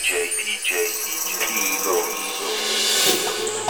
DJ, DJ, Eagle.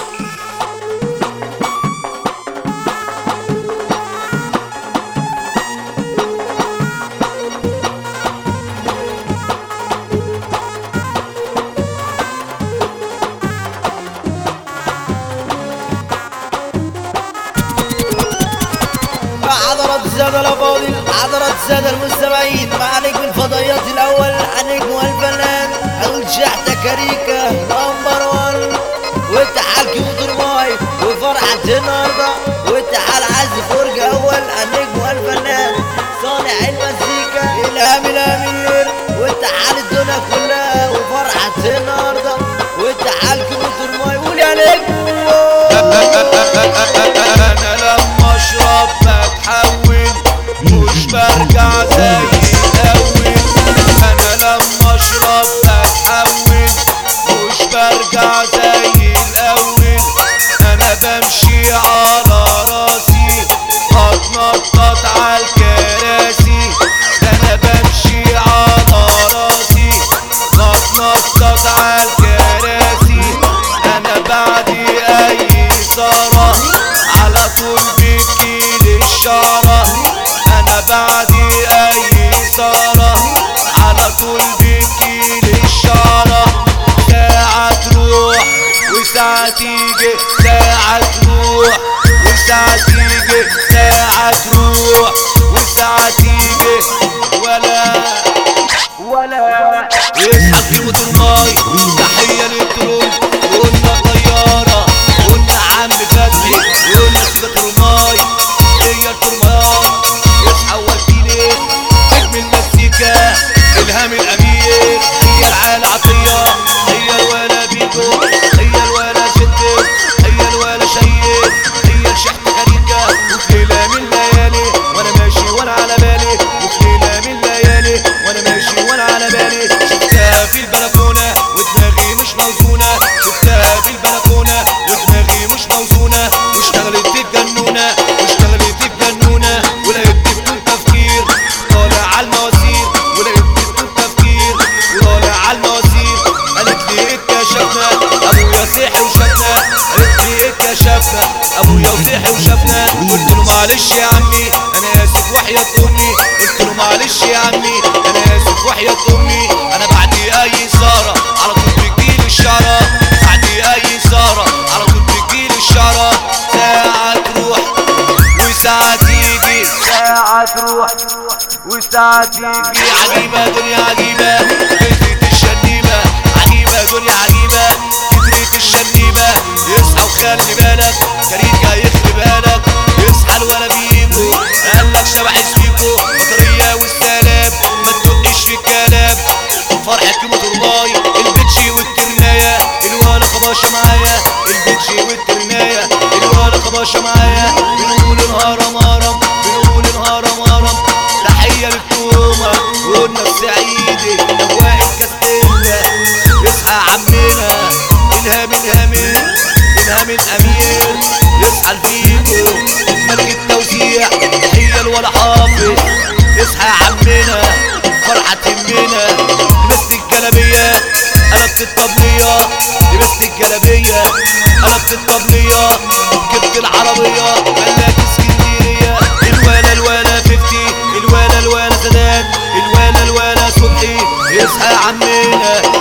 حضرت السادة الأفاضل حضرت السادة المستمعين مع نجم الفضائيات الأول نجم الفنان أقول شحتة كاريكا نمبر وان وتعال كيوت الماي وفرحة النهاردة وتعال عازف فرج أول النجم الفنان صانع المزيكا إلهام الأمير وتعال الدنيا كلها وفرحة النهاردة وتعال كيوت الماي قول يا نجم انا لما اشرب بتحول مش برجع زي الاول انا لما اشرب بتحول مش برجع زي الاول انا بمشي على راسي بتنطط على الكراسي انا بمشي على راسي بتنطط على الكراسي انا بعدي اي صارة على طول بكيل الشعرة انا بعدي اي صارة على طول بكيل الشعرة ساعة تروح وساعة تيجي ساعة تروح وساعة تيجي ساعة تروح وساعة تيجي ولا ولا يسحب كلمة الماي تحية للدرون قلنا طيارة قلنا عم فتحي قلنا سيدة الماي هي الترماي يصحى وكيلي نجم المزيكا الهام الامير هي العالة عطية هي الولا بيتو هي الولا شدد هي الولا شيد هي الشحت خريجة وفي ليلة من الليالي وانا ماشي وانا على بالي وفي ليلة من الليالي وانا ماشي وانا على بالي شفتها في البلكونة ودماغي مش موزونة شفتها في البلكونة ودماغي مش موزونة واشتغلت الجنونة واشتغلت الجنونة ولقيت بدون تفكير طالع على المواسير ولقيت بدون تفكير وطالع على المواسير قالت لي اكتشفنا ابويا صحي وشافنا قالت لي اكتشفنا ابويا وصحي وشافنا قلت له معلش يا عمي انا اسف وحياة امي قلت له معلش يا عمي انا اسف وحياة امي انا بعدي اي سارة على طول بتجيلي الشارة بعدي اي سارة على طول بتجيلي الشارة ساعة تروح وساعة تيجي ساعة تروح وساعة تيجي عجيبة دنيا عجيبة كترة الشنيبة عجيبة دنيا عجيبة كترة الشنيبة يصحى وخلي بالك كريكة يخلي بالك يصحى الولا بيجو قال لك شبح سبيكو بطرية والسلام ما تدقش في الكلام فرحة موتورباي البتشي والترناية الولا خباشة معايا البتشي والترناية الولا خباشة معايا بنقول الهرم هرم بنقول الهرم هرم تحية للتومة قلنا السعيدي أبواء الكتلة يصحى عمنا إلهام الهامين إلهام الأمير يصحى الفيجو ملك التوزيع هي الولا حافظ يصحى عمنا فرحة تهمنا لبست الجلابية قلبت الطبلية لبست الجلابية قلبت الطبلية جبت العربية ملاك اسكندرية الولا الولا ففتي الولا الولا زدان الولا الولا صبحي يصحى عمنا